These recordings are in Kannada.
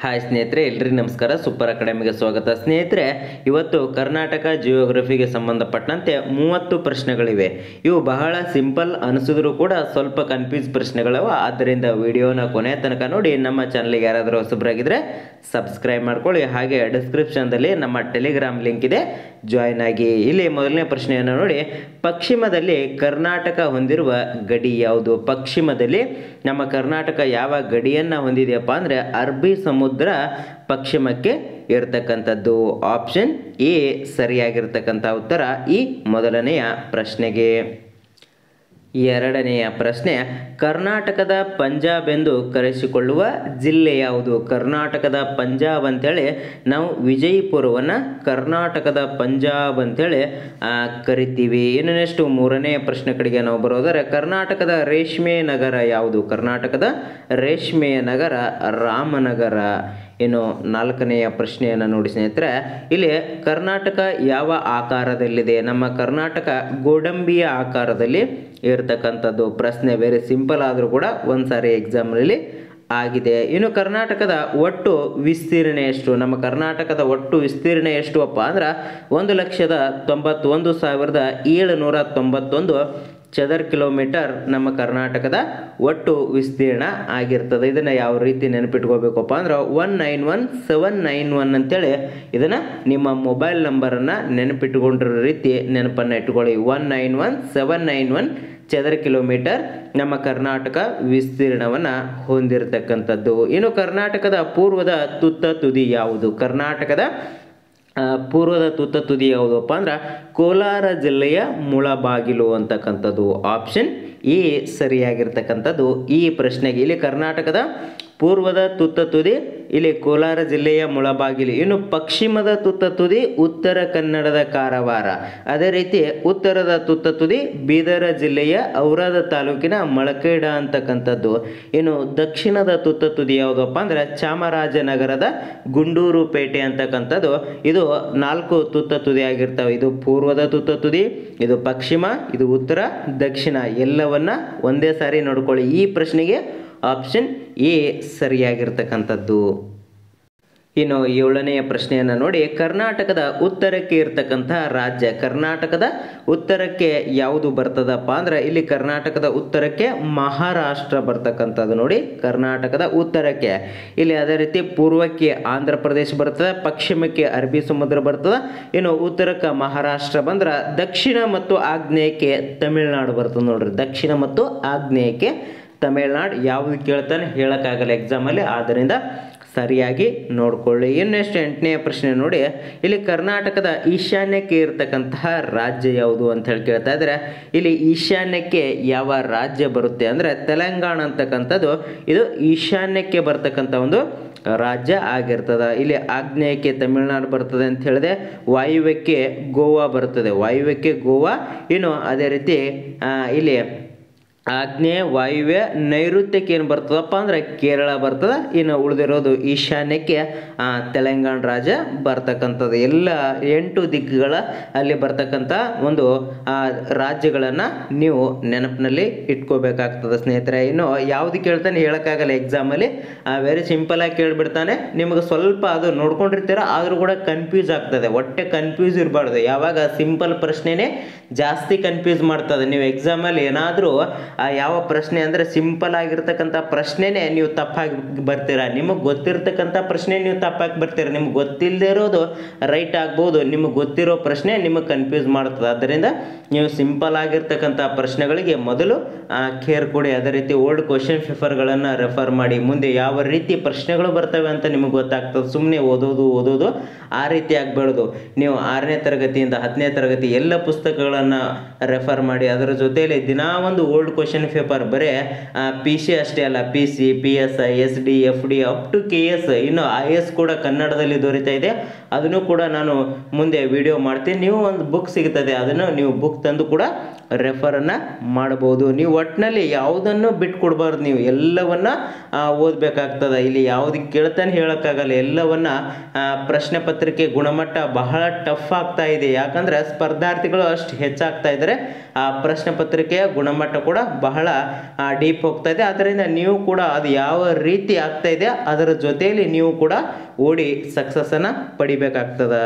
ಹಾಯ್ ಸ್ನೇಹಿತರೆ ಎಲ್ರಿಗೂ ನಮಸ್ಕಾರ ಸೂಪರ್ ಅಕಾಡೆಮಿಗೆ ಸ್ವಾಗತ ಸ್ನೇಹಿತರೆ ಇವತ್ತು ಕರ್ನಾಟಕ ಜಿಯೋಗ್ರಫಿಗೆ ಸಂಬಂಧಪಟ್ಟಂತೆ ಮೂವತ್ತು ಪ್ರಶ್ನೆಗಳಿವೆ ಇವು ಬಹಳ ಸಿಂಪಲ್ ಅನಿಸಿದ್ರು ಕೂಡ ಸ್ವಲ್ಪ ಕನ್ಫ್ಯೂಸ್ ಪ್ರಶ್ನೆಗಳವ ಆದ್ದರಿಂದ ವಿಡಿಯೋನ ಕೊನೆ ತನಕ ನೋಡಿ ನಮ್ಮ ಚಾನಲ್ಗೆ ಯಾರಾದರೂ ಹೊಸಬರಾಗಿದ್ದರೆ ಸಬ್ಸ್ಕ್ರೈಬ್ ಮಾಡ್ಕೊಳ್ಳಿ ಹಾಗೆ ಡಿಸ್ಕ್ರಿಪ್ಷನ್ದಲ್ಲಿ ನಮ್ಮ ಟೆಲಿಗ್ರಾಮ್ ಲಿಂಕ್ ಇದೆ ಜಾಯ್ನ್ ಆಗಿ ಇಲ್ಲಿ ಮೊದಲನೇ ಪ್ರಶ್ನೆಯನ್ನು ನೋಡಿ ಪಶ್ಚಿಮದಲ್ಲಿ ಕರ್ನಾಟಕ ಹೊಂದಿರುವ ಗಡಿ ಯಾವುದು ಪಶ್ಚಿಮದಲ್ಲಿ ನಮ್ಮ ಕರ್ನಾಟಕ ಯಾವ ಗಡಿಯನ್ನು ಹೊಂದಿದೆಯಪ್ಪ ಅಂದರೆ ಅರಬ್ಬಿ ಸಮುದ್ರ ಪಶ್ಚಿಮಕ್ಕೆ ಇರತಕ್ಕಂಥದ್ದು ಆಪ್ಷನ್ ಎ ಸರಿಯಾಗಿರ್ತಕ್ಕಂಥ ಉತ್ತರ ಈ ಮೊದಲನೆಯ ಪ್ರಶ್ನೆಗೆ ಎರಡನೆಯ ಪ್ರಶ್ನೆ ಕರ್ನಾಟಕದ ಪಂಜಾಬ್ ಎಂದು ಕರೆಸಿಕೊಳ್ಳುವ ಜಿಲ್ಲೆ ಯಾವುದು ಕರ್ನಾಟಕದ ಪಂಜಾಬ್ ಅಂತೇಳಿ ನಾವು ವಿಜಯಪುರವನ್ನು ಕರ್ನಾಟಕದ ಪಂಜಾಬ್ ಅಂತೇಳಿ ಆ, ಕರಿತೀವಿ ಇನ್ನು ನೆಕ್ಸ್ಟ್ ಮೂರನೇ ಪ್ರಶ್ನೆ ಕಡೆಗೆ ನಾವು ಬರೋದಾದ್ರೆ ಕರ್ನಾಟಕದ ರೇಷ್ಮೆ ನಗರ ಯಾವುದು ಕರ್ನಾಟಕದ ರೇಷ್ಮೆಯ ನಗರ ರಾಮನಗರ ಇನ್ನು ನಾಲ್ಕನೆಯ ಪ್ರಶ್ನೆಯನ್ನು ನೋಡಿ ಸ್ನೇಹಿತರೆ ಇಲ್ಲಿ ಕರ್ನಾಟಕ ಯಾವ ಆಕಾರದಲ್ಲಿದೆ ನಮ್ಮ ಕರ್ನಾಟಕ ಗೋಡಂಬಿಯ ಆಕಾರದಲ್ಲಿ ಇರತಕ್ಕಂಥದ್ದು ಪ್ರಶ್ನೆ ವೆರಿ ಸಿಂಪಲ್ ಆದರೂ ಕೂಡ ಒಂದು ಸಾರಿ ಎಕ್ಸಾಮ್ನಲ್ಲಿ ಆಗಿದೆ ಇನ್ನು ಕರ್ನಾಟಕದ ಒಟ್ಟು ವಿಸ್ತೀರ್ಣ ಎಷ್ಟು ನಮ್ಮ ಕರ್ನಾಟಕದ ಒಟ್ಟು ವಿಸ್ತೀರ್ಣ ಎಷ್ಟು ಅಪ್ಪ ಅಂದ್ರೆ ಒಂದು ಲಕ್ಷದ ತೊಂಬತ್ತೊಂದು ಸಾವಿರದ ಏಳುನೂರ ತೊಂಬತ್ತೊಂದು ಚದರ್ ಕಿಲೋಮೀಟರ್ ನಮ್ಮ ಕರ್ನಾಟಕದ ಒಟ್ಟು ವಿಸ್ತೀರ್ಣ ಆಗಿರ್ತದೆ ಇದನ್ನು ಯಾವ ರೀತಿ ನೆನಪಿಟ್ಕೋಬೇಕಪ್ಪ ಅಂದ್ರೆ one nine one seven nine one ಅಂತೇಳಿ ಇದನ್ನು ನಿಮ್ಮ ಮೊಬೈಲ್ ನಂಬರನ್ನು ನೆನಪಿಟ್ಕೊಂಡಿರೋ ರೀತಿ ನೆನಪನ್ನು ಇಟ್ಕೊಳ್ಳಿ one nine one seven nine one ಚದರ ಕಿಲೋಮೀಟರ್ ನಮ್ಮ ಕರ್ನಾಟಕ ವಿಸ್ತೀರ್ಣವನ್ನು ಹೊಂದಿರತಕ್ಕಂಥದ್ದು ಇನ್ನು ಕರ್ನಾಟಕದ ಪೂರ್ವದ ತುತ್ತ ತುದಿ ಯಾವುದು ಕರ್ನಾಟಕದ ಆ, ಪೂರ್ವದ ತುತ್ತ ತುದಿ ಯಾವುದಪ್ಪ ಅಂದ್ರೆ ಕೋಲಾರ ಜಿಲ್ಲೆಯ ಮುಳಬಾಗಿಲು ಅಂತಕ್ಕಂಥದ್ದು ಆಪ್ಷನ್ ಈ ಸರಿಯಾಗಿರ್ತಕ್ಕಂಥದ್ದು ಈ ಪ್ರಶ್ನೆಗೆ ಇಲ್ಲಿ ಕರ್ನಾಟಕದ ಪೂರ್ವದ ತುತ್ತ ತುದಿ ಇಲ್ಲಿ ಕೋಲಾರ ಜಿಲ್ಲೆಯ ಮುಳಬಾಗಿಲು ಇನ್ನು ಪಶ್ಚಿಮದ ತುತ್ತ ತುದಿ ಉತ್ತರ ಕನ್ನಡದ ಕಾರವಾರ ಅದೇ ರೀತಿ ಉತ್ತರದ ತುತ್ತ ತುದಿ ಬೀದರ ಜಿಲ್ಲೆಯ ಔರಾದ ತಾಲೂಕಿನ ಮಳಕೇಡ ಅಂತಕ್ಕಂಥದ್ದು ಇನ್ನು ದಕ್ಷಿಣದ ತುತ್ತ ತುದಿ ಯಾವುದಪ್ಪ ಅಂದ್ರೆ ಚಾಮರಾಜನಗರದ ಗುಂಡೂರು ಪೇಟೆ ಅಂತಕ್ಕಂಥದ್ದು ಇದು ನಾಲ್ಕು ತುತ್ತ ತುದಿ ಆಗಿರ್ತವೆ ಇದು ಪೂರ್ವದ ತುತ್ತ ತುದಿ ಇದು ಪಶ್ಚಿಮ ಇದು ಉತ್ತರ ದಕ್ಷಿಣ ಎಲ್ಲವನ್ನ ಒಂದೇ ಸಾರಿ ನೋಡ್ಕೊಳ್ಳಿ ಈ ಪ್ರಶ್ನೆಗೆ ಆಪ್ಷನ್ ಎ ಸರಿಯಾಗಿರ್ತಕ್ಕಂಥದ್ದು ಇನ್ನು ಏಳನೆಯ ಪ್ರಶ್ನೆಯನ್ನು ನೋಡಿ ಕರ್ನಾಟಕದ ಉತ್ತರಕ್ಕೆ ಇರ್ತಕ್ಕಂತಹ ರಾಜ್ಯ ಕರ್ನಾಟಕದ ಉತ್ತರಕ್ಕೆ ಯಾವುದು ಬರ್ತದಪ್ಪ ಅಂದ್ರೆ ಇಲ್ಲಿ ಕರ್ನಾಟಕದ ಉತ್ತರಕ್ಕೆ ಮಹಾರಾಷ್ಟ್ರ ಬರ್ತಕ್ಕಂಥದ್ದು ನೋಡಿ ಕರ್ನಾಟಕದ ಉತ್ತರಕ್ಕೆ ಇಲ್ಲಿ ಅದೇ ರೀತಿ ಪೂರ್ವಕ್ಕೆ ಆಂಧ್ರ ಪ್ರದೇಶ ಬರ್ತದೆ ಪಶ್ಚಿಮಕ್ಕೆ ಅರಬ್ಬಿ ಸಮುದ್ರ ಬರ್ತದೆ ಇನ್ನು ಉತ್ತರಕ್ಕೆ ಮಹಾರಾಷ್ಟ್ರ ಬಂದ್ರೆ ದಕ್ಷಿಣ ಮತ್ತು ಆಗ್ನೇಯಕ್ಕೆ ತಮಿಳುನಾಡು ಬರ್ತದೆ ನೋಡ್ರಿ ದಕ್ಷಿಣ ಮತ್ತು ಆಗ್ನೇಯಕ್ಕೆ ತಮಿಳ್ನಾಡು ಯಾವುದು ಕೇಳ್ತಾನೆ ಹೇಳೋಕ್ಕಾಗಲ್ಲ ಎಕ್ಸಾಮಲ್ಲಿ ಆದ್ದರಿಂದ ಸರಿಯಾಗಿ ನೋಡ್ಕೊಳ್ಳಿ ಇನ್ನೆಷ್ಟು ಎಂಟನೆಯ ಪ್ರಶ್ನೆ ನೋಡಿ ಇಲ್ಲಿ ಕರ್ನಾಟಕದ ಈಶಾನ್ಯಕ್ಕೆ ಇರತಕ್ಕಂತಹ ರಾಜ್ಯ ಯಾವುದು ಅಂತ ಹೇಳಿ ಕೇಳ್ತಾ ಇದ್ದಾರೆ ಇಲ್ಲಿ ಈಶಾನ್ಯಕ್ಕೆ ಯಾವ ರಾಜ್ಯ ಬರುತ್ತೆ ಅಂದರೆ ತೆಲಂಗಾಣ ಅಂತಕ್ಕಂಥದ್ದು ಇದು ಈಶಾನ್ಯಕ್ಕೆ ಬರ್ತಕ್ಕಂಥ ಒಂದು ರಾಜ್ಯ ಆಗಿರ್ತದೆ ಇಲ್ಲಿ ಆಗ್ನೇಯಕ್ಕೆ ತಮಿಳುನಾಡು ಬರ್ತದೆ ಅಂತ ಹೇಳಿದೆ ವಾಯುವ್ಯಕ್ಕೆ ಗೋವಾ ಬರ್ತದೆ ವಾಯುವ್ಯಕ್ಕೆ ಗೋವಾ ಇನ್ನು ಅದೇ ರೀತಿ ಆ, ಇಲ್ಲಿ ಆಗ್ನೇಯ ವಾಯುವ್ಯ ನೈಋತ್ಯಕ್ಕೆ ಏನು ಬರ್ತದಪ್ಪ ಅಂದ್ರೆ ಕೇರಳ ಬರ್ತದೆ ಇನ್ನು ಉಳಿದಿರೋದು ಈಶಾನ್ಯಕ್ಕೆ ಆ, ತೆಲಂಗಾಣ ರಾಜ್ಯ ಬರ್ತಕ್ಕಂಥದ್ದು ಎಲ್ಲ ಎಂಟು ದಿಕ್ಕುಗಳ ಅಲ್ಲಿ ಬರ್ತಕ್ಕಂಥ ಒಂದು ಆ, ರಾಜ್ಯಗಳನ್ನು ನೀವು ನೆನಪಿನಲ್ಲಿ ಇಟ್ಕೋಬೇಕಾಗ್ತದೆ ಸ್ನೇಹಿತರೆ ಇನ್ನು ಯಾವ್ದು ಕೇಳ್ತಾನೆ ಹೇಳೋಕ್ಕಾಗಲ್ಲ ಎಕ್ಸಾಮಲ್ಲಿ ವೆರಿ ಸಿಂಪಲ್ ಆಗಿ ಕೇಳಿಬಿಡ್ತಾನೆ ನಿಮಗೆ ಸ್ವಲ್ಪ ಅದು ನೋಡ್ಕೊಂಡಿರ್ತೀರ ಆದರೂ ಕೂಡ ಕನ್ಫ್ಯೂಸ್ ಆಗ್ತದೆ ಹೊಟ್ಟೆ ಕನ್ಫ್ಯೂಸ್ ಇರಬಾರ್ದು ಯಾವಾಗ ಸಿಂಪಲ್ ಪ್ರಶ್ನೆನೇ ಜಾಸ್ತಿ ಕನ್ಫ್ಯೂಸ್ ಮಾಡ್ತದೆ ನೀವು ಎಕ್ಸಾಮಲ್ಲಿ ಏನಾದರೂ ಆ ಯಾವ ಪ್ರಶ್ನೆ ಅಂದರೆ ಸಿಂಪಲ್ ಆಗಿರ್ತಕ್ಕಂಥ ಪ್ರಶ್ನೆನೇ ನೀವು ತಪ್ಪಾಗಿ ಬರ್ತೀರಾ ನಿಮಗೆ ಗೊತ್ತಿರ್ತಕ್ಕಂಥ ಪ್ರಶ್ನೆ ನೀವು ತಪ್ಪಾಗಿ ಬರ್ತೀರಾ ನಿಮ್ಗೆ ಗೊತ್ತಿಲ್ಲದೆ ಇರೋದು ರೈಟ್ ಆಗ್ಬೋದು ನಿಮಗೆ ಗೊತ್ತಿರೋ ಪ್ರಶ್ನೆ ನಿಮಗೆ ಕನ್ಫ್ಯೂಸ್ ಮಾಡ್ತದೆ ಆದ್ದರಿಂದ ನೀವು ಸಿಂಪಲ್ ಆಗಿರ್ತಕ್ಕಂಥ ಪ್ರಶ್ನೆಗಳಿಗೆ ಮೊದಲು ಕೇರ್ ಕೊಡಿ ಅದೇ ರೀತಿ ಓಲ್ಡ್ ಕ್ವಶನ್ ಪೇಪರ್ಗಳನ್ನು ರೆಫರ್ ಮಾಡಿ ಮುಂದೆ ಯಾವ ರೀತಿ ಪ್ರಶ್ನೆಗಳು ಬರ್ತವೆ ಅಂತ ನಿಮಗೆ ಗೊತ್ತಾಗ್ತದೆ ಸುಮ್ಮನೆ ಓದೋದು ಓದೋದು ಆ ರೀತಿ ಆಗಬೇಡ್ದು ನೀವು ಆರನೇ ತರಗತಿಯಿಂದ ಹತ್ತನೇ ತರಗತಿ ಎಲ್ಲ ಪುಸ್ತಕಗಳನ್ನು ರೆಫರ್ ಮಾಡಿ ಅದರ ಜೊತೆಯಲ್ಲಿ ದಿನಾ ಒಂದು ಓಲ್ಡ್ ಕ್ವಶನ್ ಪೇಪರ್ ಬರೀ ಪಿ ಸಿ ಅಷ್ಟೇ ಅಲ್ಲ P C P S I S D F D up to K S ಇನ್ನು ಐ ಎಸ್ ಕೂಡ ಕನ್ನಡದಲ್ಲಿ ದೊರೀತಾ ಇದೆ ಅದನ್ನು ಕೂಡ ನಾನು ಮುಂದೆ ವಿಡಿಯೋ ಮಾಡ್ತೀನಿ ನೀವು ಒಂದು ಬುಕ್ ಸಿಗ್ತದೆ ಅದನ್ನು ನೀವು ಬುಕ್ ತಂದು ಕೂಡ ರೆಫರನ್ನು ಮಾಡ್ಬೋದು ನೀವು ಒಟ್ಟಿನಲ್ಲಿ ಯಾವುದನ್ನು ಬಿಟ್ಕೊಡ್ಬಾರ್ದು ನೀವು ಎಲ್ಲವನ್ನ ಆ, ಓದಬೇಕಾಗ್ತದೆ ಇಲ್ಲಿ ಯಾವುದಕ್ಕೆ ಕೇಳ್ತಾನೆ ಹೇಳೋಕ್ಕಾಗಲ್ಲ ಎಲ್ಲವನ್ನ ಆ, ಪ್ರಶ್ನೆ ಪತ್ರಿಕೆ ಗುಣಮಟ್ಟ ಬಹಳ ಟಫ್ ಆಗ್ತಾ ಇದೆ ಯಾಕಂದ್ರೆ ಸ್ಪರ್ಧಾರ್ಥಿಗಳು ಅಷ್ಟು ಹೆಚ್ಚಾಗ್ತಾ ಇದ್ದಾರೆ ಆ ಪ್ರಶ್ನೆ ಪತ್ರಿಕೆಯ ಗುಣಮಟ್ಟ ಕೂಡ ಬಹಳ ಡೀಪ್ ಹೋಗ್ತಾ ಇದೆ ಅದರಿಂದ ನೀವು ಕೂಡ ಅದು ಯಾವ ರೀತಿ ಆಗ್ತಾ ಇದೆ ಅದರ ಜೊತೆಯಲ್ಲಿ ನೀವು ಕೂಡ ಓಡಿ ಸಕ್ಸಸ್ಸನ್ನು ಪಡಿಬೇಕಾಗ್ತದೆ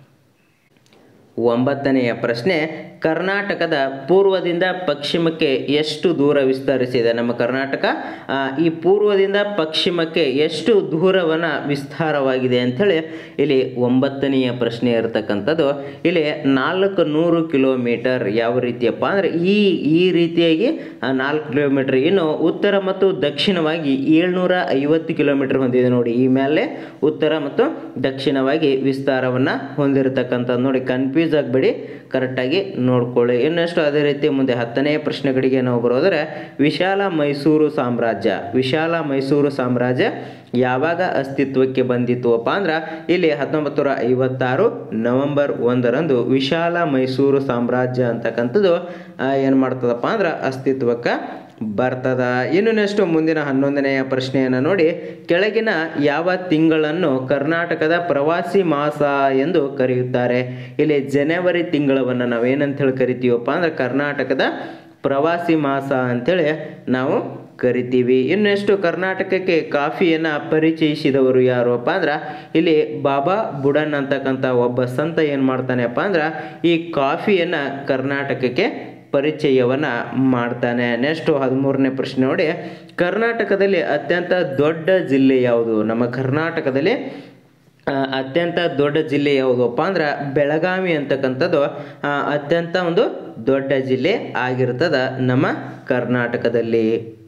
ಒಂಬತ್ತನೆಯ ಪ್ರಶ್ನೆ ಕರ್ನಾಟಕದ ಪೂರ್ವದಿಂದ ಪಶ್ಚಿಮಕ್ಕೆ ಎಷ್ಟು ದೂರ ವಿಸ್ತರಿಸಿದೆ ನಮ್ಮ ಕರ್ನಾಟಕ ಆ, ಈ ಪೂರ್ವದಿಂದ ಪಶ್ಚಿಮಕ್ಕೆ ಎಷ್ಟು ದೂರವನ್ನು ವಿಸ್ತಾರವಾಗಿದೆ ಅಂಥೇಳಿ ಇಲ್ಲಿ ಒಂಬತ್ತನೆಯ ಪ್ರಶ್ನೆ ಇರತಕ್ಕಂಥದ್ದು ಇಲ್ಲಿ ನಾಲ್ಕು ನೂರು ಕಿಲೋಮೀಟರ್ ಯಾವ ರೀತಿಯಪ್ಪ ಅಂದರೆ ಈ ಈ ರೀತಿಯಾಗಿ ಆ, ನಾಲ್ಕು ಕಿಲೋಮೀಟರ್ ಇನ್ನು ಉತ್ತರ ಮತ್ತು ದಕ್ಷಿಣವಾಗಿ ಏಳ್ನೂರ ಐವತ್ತು ಕಿಲೋಮೀಟರ್ ಹೊಂದಿದೆ ನೋಡಿ ಈ ಮೇಲೆ ಉತ್ತರ ಮತ್ತು ದಕ್ಷಿಣವಾಗಿ ವಿಸ್ತಾರವನ್ನು ಹೊಂದಿರತಕ್ಕಂಥದ್ದು ನೋಡಿ ಕನ್ಫ್ಯೂಸ್ ಆಗಬೇಡಿ ಕರೆಕ್ಟಾಗಿ ನೋಡ್ಕೊಳ್ಳಿ ಇನ್ನಷ್ಟು ಅದೇ ರೀತಿ ಮುಂದೆ ಹತ್ತನೇ ಪ್ರಶ್ನೆಗಳಿಗೆ ನಾವು ಬರೋದರೆ ವಿಶಾಲ ಮೈಸೂರು ಸಾಮ್ರಾಜ್ಯ ವಿಶಾಲ ಮೈಸೂರು ಸಾಮ್ರಾಜ್ಯ ಯಾವಾಗ ಅಸ್ತಿತ್ವಕ್ಕೆ ಬಂದಿತ್ತು ಅಪ್ಪ ಅಂದ್ರೆ ಇಲ್ಲಿ ಹತ್ತೊಂಬತ್ತು ನೂರ ಐವತ್ತಾರು ನವೆಂಬರ್ ಒಂದರಂದು ವಿಶಾಲ ಮೈಸೂರು ಸಾಮ್ರಾಜ್ಯ ಅಂತಕ್ಕಂಥದ್ದು ಏನು ಮಾಡ್ತದಪ್ಪ ಅಂದ್ರೆ ಅಸ್ತಿತ್ವಕ್ಕೆ ಬರ್ತದ ಇನ್ನು ನೆಕ್ಸ್ಟ್ ಮುಂದಿನ ಹನ್ನೊಂದನೆಯ ಪ್ರಶ್ನೆಯನ್ನು ನೋಡಿ ಕೆಳಗಿನ ಯಾವ ತಿಂಗಳನ್ನು ಕರ್ನಾಟಕದ ಪ್ರವಾಸಿ ಮಾಸ ಎಂದು ಕರೆಯುತ್ತಾರೆ ಇಲ್ಲಿ ಜನವರಿ ತಿಂಗಳವನ್ನು ನಾವೇನಂತ ಹೇಳಿ ಕರಿತೀವಪ್ಪ ಅಂದ್ರೆ ಕರ್ನಾಟಕದ ಪ್ರವಾಸಿ ಮಾಸ ಅಂಥೇಳಿ ನಾವು ಕರಿತೀವಿ ಇನ್ನೆಷ್ಟು ಕರ್ನಾಟಕಕ್ಕೆ ಕಾಫಿಯನ್ನು ಪರಿಚಯಿಸಿದವರು ಯಾರಪ್ಪ ಅಂದ್ರೆ ಇಲ್ಲಿ ಬಾಬಾ ಬುಡನ್ ಅಂತಕ್ಕಂಥ ಒಬ್ಬ ಸಂತ ಏನು ಮಾಡ್ತಾನೆಪ್ಪ ಅಂದ್ರೆ ಈ ಕಾಫಿಯನ್ನು ಕರ್ನಾಟಕಕ್ಕೆ ಪರಿಚಯವನ್ನು ಮಾಡ್ತಾನೆ ನೆಕ್ಸ್ಟು ಹದಿಮೂರನೇ ಪ್ರಶ್ನೆ ನೋಡಿ ಕರ್ನಾಟಕದಲ್ಲಿ ಅತ್ಯಂತ ದೊಡ್ಡ ಜಿಲ್ಲೆ ಯಾವುದು ನಮ್ಮ ಕರ್ನಾಟಕದಲ್ಲಿ ಆ, ಅತ್ಯಂತ ದೊಡ್ಡ ಜಿಲ್ಲೆ ಯಾವುದಪ್ಪ ಅಂದ್ರೆ ಬೆಳಗಾವಿ ಅಂತಕ್ಕಂಥದ್ದು ಆ, ಅತ್ಯಂತ ಒಂದು ದೊಡ್ಡ ಜಿಲ್ಲೆ ಆಗಿರ್ತದ ನಮ್ಮ ಕರ್ನಾಟಕದಲ್ಲಿ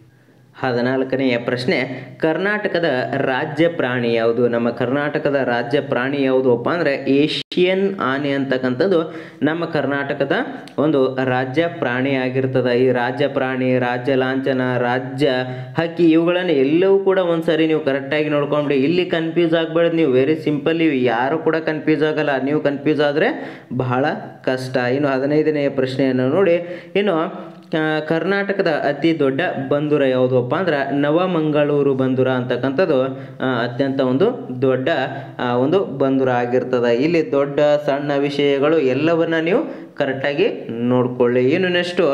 ಹದಿನಾಲ್ಕನೆಯ ಪ್ರಶ್ನೆ ಕರ್ನಾಟಕದ ರಾಜ್ಯ ಪ್ರಾಣಿ ಯಾವುದು ನಮ್ಮ ಕರ್ನಾಟಕದ ರಾಜ್ಯ ಪ್ರಾಣಿ ಯಾವುದಪ್ಪ ಅಂದರೆ ಏಷ್ಯನ್ ಆನೆ ಅಂತಕ್ಕಂಥದ್ದು ನಮ್ಮ ಕರ್ನಾಟಕದ ಒಂದು ರಾಜ್ಯ ಪ್ರಾಣಿ ಆಗಿರ್ತದೆ ಈ ರಾಜ್ಯ ಪ್ರಾಣಿ ರಾಜ್ಯ ಲಾಂಛನ ರಾಜ್ಯ ಹಕ್ಕಿ ಇವುಗಳನ್ನು ಎಲ್ಲವೂ ಕೂಡ ಒಂದ್ಸರಿ ನೀವು ಕರೆಕ್ಟಾಗಿ ನೋಡ್ಕೊಂಡ್ಬಿಡಿ ಇಲ್ಲಿ ಕನ್ಫ್ಯೂಸ್ ಆಗಬೇಡ್ದು ನೀವು ವೆರಿ ಸಿಂಪಲ್ ಇವು ಯಾರು ಕೂಡ ಕನ್ಫ್ಯೂಸ್ ಆಗಲ್ಲ ನೀವು ಕನ್ಫ್ಯೂಸ್ ಆದರೆ ಬಹಳ ಕಷ್ಟ ಇನ್ನು ಹದಿನೈದನೆಯ ಪ್ರಶ್ನೆಯನ್ನು ನೋಡಿ ಇನ್ನು ಆ, ಕರ್ನಾಟಕದ ಅತಿ ದೊಡ್ಡ ಬಂದೂರ ಯಾವುದಪ್ಪ ಅಂದ್ರೆ ನವಮಂಗಳೂರು ಬಂದೂರ ಅಂತಕ್ಕಂಥದ್ದು ಆ, ಅತ್ಯಂತ ಒಂದು ದೊಡ್ಡ ಆ, ಒಂದು ಬಂದೂರ ಆಗಿರ್ತದೆ ಇಲ್ಲಿ ದೊಡ್ಡ ಸಣ್ಣ ವಿಷಯಗಳು ಎಲ್ಲವನ್ನ ನೀವು ಕರೆಕ್ಟಾಗಿ ನೋಡ್ಕೊಳ್ಳಿ ಇನ್ನು ನೆಕ್ಸ್ಟು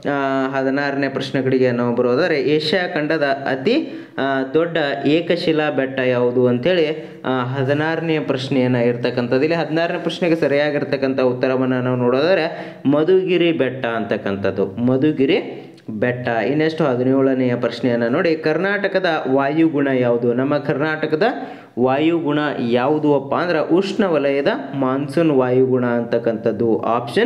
ಹದಿನಾರನೇ ಪ್ರಶ್ನೆಗಳಿಗೆ ನಾವು ಬರೋದಾದ್ರೆ ಏಷ್ಯಾ ಖಂಡದ ಅತಿ ಆ, ದೊಡ್ಡ ಏಕಶಿಲಾ ಬೆಟ್ಟ ಯಾವುದು ಅಂತೇಳಿ ಆ, ಹದಿನಾರನೇ ಪ್ರಶ್ನೆಯನ್ನು ಇರ್ತಕ್ಕಂಥದ್ದು ಇಲ್ಲಿ ಹದಿನಾರನೇ ಪ್ರಶ್ನೆಗೆ ಸರಿಯಾಗಿರ್ತಕ್ಕಂಥ ಉತ್ತರವನ್ನು ನಾವು ನೋಡೋದಾದ್ರೆ ಮಧುಗಿರಿ ಬೆಟ್ಟ ಅಂತಕ್ಕಂಥದ್ದು ಮಧುಗಿರಿ ಬೆಟ್ಟ ಇನ್ನೆಷ್ಟು ಹದಿನೇಳನೆಯ ಪ್ರಶ್ನೆಯನ್ನು ನೋಡಿ ಕರ್ನಾಟಕದ ವಾಯುಗುಣ ಯಾವುದು ನಮ್ಮ ಕರ್ನಾಟಕದ ವಾಯುಗುಣ ಯಾವುದು ಅಪ್ಪ ಅಂದ್ರೆ ಉಷ್ಣವಲಯದ ಮಾನ್ಸೂನ್ ವಾಯುಗುಣ ಅಂತಕ್ಕಂಥದ್ದು ಆಪ್ಷನ್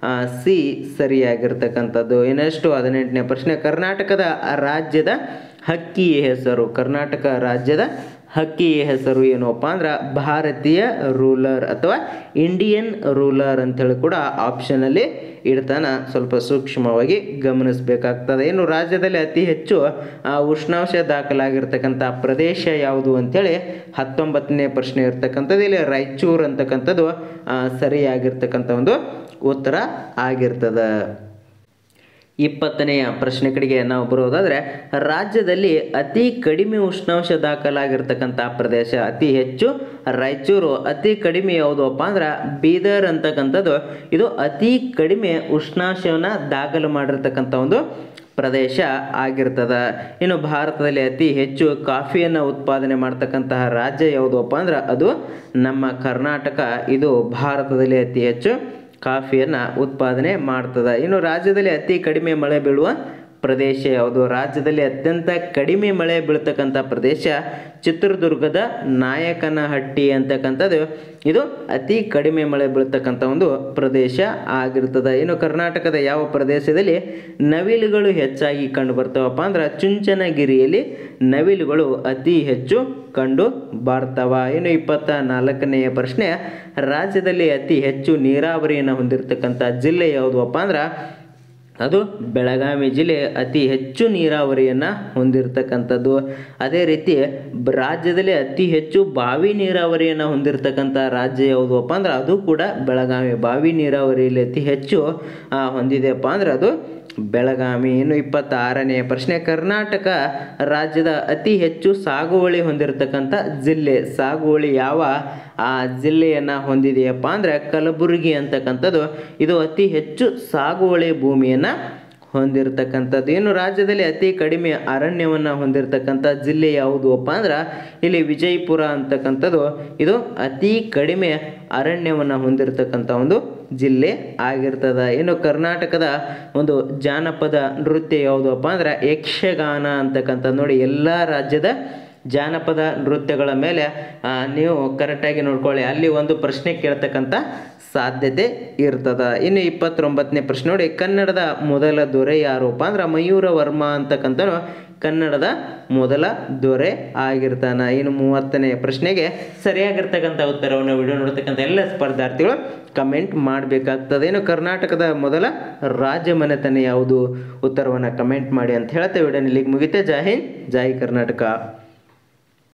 ಸಿ ಸರಿಯಾಗಿರ್ತಕ್ಕಂಥದ್ದು ಇನ್ನೆಷ್ಟು ಹದಿನೆಂಟನೇ ಪ್ರಶ್ನೆ ಕರ್ನಾಟಕದ ರಾಜ್ಯದ ಹಕ್ಕಿ ಹೆಸರು ಕರ್ನಾಟಕ ರಾಜ್ಯದ ಹಕ್ಕಿ ಹೆಸರು ಏನಪ್ಪ ಅಂದ್ರೆ ಭಾರತೀಯ ರೂಲರ್ ಅಥವಾ ಇಂಡಿಯನ್ ರೂಲರ್ ಅಂತೇಳಿ ಕೂಡ ಆಪ್ಷನಲ್ಲಿ ಇಡ್ತಾನ ಸ್ವಲ್ಪ ಸೂಕ್ಷ್ಮವಾಗಿ ಗಮನಿಸಬೇಕಾಗ್ತದೆ ಇನ್ನು ರಾಜ್ಯದಲ್ಲಿ ಅತಿ ಹೆಚ್ಚು ಆ, ಉಷ್ಣಾಂಶ ದಾಖಲಾಗಿರ್ತಕ್ಕಂಥ ಪ್ರದೇಶ ಯಾವುದು ಅಂತೇಳಿ ಹತ್ತೊಂಬತ್ತನೇ ಪ್ರಶ್ನೆ ಇರ್ತಕ್ಕಂಥದ್ದು ಇಲ್ಲಿ ರಾಯಚೂರು ಅಂತಕ್ಕಂಥದ್ದು ಆ, ಸರಿಯಾಗಿರ್ತಕ್ಕಂಥ ಒಂದು ಉತ್ತರ ಆಗಿರ್ತದೆ ಇಪ್ಪತ್ತನೆಯ ಪ್ರಶ್ನೆ ಕಡೆಗೆ ನಾವು ಬರೋದಾದರೆ ರಾಜ್ಯದಲ್ಲಿ ಅತಿ ಕಡಿಮೆ ಉಷ್ಣಾಂಶ ದಾಖಲಾಗಿರ್ತಕ್ಕಂಥ ಪ್ರದೇಶ ಅತಿ ಹೆಚ್ಚು ರಾಯಚೂರು ಅತಿ ಕಡಿಮೆ ಯಾವುದಪ್ಪ ಅಂದ್ರೆ ಬೀದರ್ ಅಂತಕ್ಕಂಥದ್ದು ಇದು ಅತಿ ಕಡಿಮೆ ಉಷ್ಣಾಂಶವನ್ನು ದಾಖಲು ಮಾಡಿರ್ತಕ್ಕಂಥ ಒಂದು ಪ್ರದೇಶ ಆಗಿರ್ತದ ಇನ್ನು ಭಾರತದಲ್ಲಿ ಅತಿ ಹೆಚ್ಚು ಕಾಫಿಯನ್ನು ಉತ್ಪಾದನೆ ಮಾಡ್ತಕ್ಕಂತಹ ರಾಜ್ಯ ಯಾವುದಪ್ಪ ಅಂದ್ರೆ ಅದು ನಮ್ಮ ಕರ್ನಾಟಕ ಇದು ಭಾರತದಲ್ಲಿ ಅತಿ ಹೆಚ್ಚು ಕಾಫಿಯನ್ನು ಉತ್ಪಾದನೆ ಮಾಡ್ತದೆ ಇನ್ನು ರಾಜ್ಯದಲ್ಲಿ ಅತಿ ಕಡಿಮೆ ಮಳೆ ಬೀಳುವ ಪ್ರದೇಶ ಯಾವುದು ರಾಜ್ಯದಲ್ಲಿ ಅತ್ಯಂತ ಕಡಿಮೆ ಮಳೆ ಬೀಳ್ತಕ್ಕಂಥ ಪ್ರದೇಶ ಚಿತ್ರದುರ್ಗದ ನಾಯಕನಹಟ್ಟಿ ಅಂತಕ್ಕಂಥದ್ದು ಇದು ಅತಿ ಕಡಿಮೆ ಮಳೆ ಬೀಳ್ತಕ್ಕಂಥ ಒಂದು ಪ್ರದೇಶ ಆಗಿರ್ತದೆ ಇನ್ನು ಕರ್ನಾಟಕದ ಯಾವ ಪ್ರದೇಶದಲ್ಲಿ ನವಿಲುಗಳು ಹೆಚ್ಚಾಗಿ ಕಂಡು ಬರ್ತಾವಪ್ಪ ಅಂದ್ರೆ ಚುಂಚನಗಿರಿಯಲ್ಲಿ ನವಿಲುಗಳು ಅತಿ ಹೆಚ್ಚು ಕಂಡು ಬರ್ತಾವ ಇನ್ನು ಇಪ್ಪತ್ತ ನಾಲ್ಕನೆಯ ಪ್ರಶ್ನೆ ರಾಜ್ಯದಲ್ಲಿ ಅತಿ ಹೆಚ್ಚು ನೀರಾವರಿಯನ್ನು ಹೊಂದಿರತಕ್ಕಂಥ ಜಿಲ್ಲೆ ಯಾವುದಪ್ಪ ಅಂದ್ರೆ ಅದು ಬೆಳಗಾವಿ ಜಿಲ್ಲೆ ಅತಿ ಹೆಚ್ಚು ನೀರಾವರಿಯನ್ನು ಹೊಂದಿರತಕ್ಕಂಥದ್ದು ಅದೇ ರೀತಿ ಬ- ರಾಜ್ಯದಲ್ಲಿ ಅತಿ ಹೆಚ್ಚು ಬಾವಿ ನೀರಾವರಿಯನ್ನು ಹೊಂದಿರತಕ್ಕಂಥ ರಾಜ್ಯ ಯಾವುದಪ್ಪ ಅಂದ್ರೆ ಅದು ಕೂಡ ಬೆಳಗಾವಿ ಬಾವಿ ನೀರಾವರಿಯಲ್ಲಿ ಅತಿ ಹೆಚ್ಚು ಆ, ಹೊಂದಿದೆಯಪ್ಪ ಅಂದ್ರೆ ಅದು ಬೆಳಗಾವಿ ಇನ್ನು ಇಪ್ಪತ್ತಾರನೆಯ ಪ್ರಶ್ನೆ ಕರ್ನಾಟಕ ರಾಜ್ಯದ ಅತಿ ಹೆಚ್ಚು ಸಾಗುವಳಿ ಹೊಂದಿರತಕ್ಕಂಥ ಜಿಲ್ಲೆ ಸಾಗುವಳಿ ಯಾವ ಆ ಜಿಲ್ಲೆಯನ್ನು ಹೊಂದಿದೆಯಪ್ಪ ಅಂದರೆ ಕಲಬುರಗಿ ಅಂತಕ್ಕಂಥದ್ದು ಇದು ಅತಿ ಹೆಚ್ಚು ಸಾಗುವಳಿ ಭೂಮಿಯನ್ನು ಹೊಂದಿರತಕ್ಕಂಥದ್ದು ಇನ್ನು ರಾಜ್ಯದಲ್ಲಿ ಅತಿ ಕಡಿಮೆ ಅರಣ್ಯವನ್ನು ಹೊಂದಿರತಕ್ಕಂಥ ಜಿಲ್ಲೆ ಯಾವುದು ಅಪ್ಪ ಅಂದ್ರೆ ಇಲ್ಲಿ ವಿಜಯಪುರ ಅಂತಕ್ಕಂಥದ್ದು ಇದು ಅತಿ ಕಡಿಮೆ ಅರಣ್ಯವನ್ನು ಹೊಂದಿರತಕ್ಕಂಥ ಒಂದು ಜಿಲ್ಲೆ ಆಗಿರ್ತದ ಇನ್ನು ಕರ್ನಾಟಕದ ಒಂದು ಜಾನಪದ ನೃತ್ಯ ಯಾವುದಪ್ಪ ಅಂದ್ರೆ ಯಕ್ಷಗಾನ ಅಂತಕ್ಕಂಥದ್ದು ನೋಡಿ ಎಲ್ಲ ರಾಜ್ಯದ ಜಾನಪದ ನೃತ್ಯಗಳ ಮೇಲೆ ಆ, ನೀವು ಕರೆಕ್ಟಾಗಿ ನೋಡ್ಕೊಳ್ಳಿ ಅಲ್ಲಿ ಒಂದು ಪ್ರಶ್ನೆ ಕೇಳ್ತಕ್ಕಂಥ ಸಾಧ್ಯತೆ ಇರ್ತದ ಇನ್ನು ಇಪ್ಪತ್ತೊಂಬತ್ತನೇ ಪ್ರಶ್ನೆ ನೋಡಿ ಕನ್ನಡದ ಮೊದಲ ದೊರೆ ಯಾರಪ್ಪ ಅಂದ್ರೆ ಮಯೂರ ವರ್ಮ ಅಂತಕ್ಕಂಥನು ಕನ್ನಡದ ಮೊದಲ ದೊರೆ ಆಗಿರ್ತಾನ ಇನ್ನು ಮೂವತ್ತನೇ ಪ್ರಶ್ನೆಗೆ ಸರಿಯಾಗಿರ್ತಕ್ಕಂಥ ಉತ್ತರವನ್ನು ವಿಡಿಯೋ ನೋಡ್ತಕ್ಕಂಥ ಎಲ್ಲ ಸ್ಪರ್ಧಾರ್ಥಿಗಳು ಕಮೆಂಟ್ ಮಾಡಬೇಕಾಗ್ತದೆ ಇನ್ನು ಕರ್ನಾಟಕದ ಮೊದಲ ರಾಜ್ಯ ಮನೆತನ ಯಾವುದು ಉತ್ತರವನ್ನು ಕಮೆಂಟ್ ಮಾಡಿ ಅಂತ ಹೇಳ್ತೇವೆ ವಿಡಿಯೋ ಇಲ್ಲಿಗೆ ಮುಗಿತೆ ಜೈ ಹಿಂದ್ ಜೈ ಕರ್ನಾಟಕ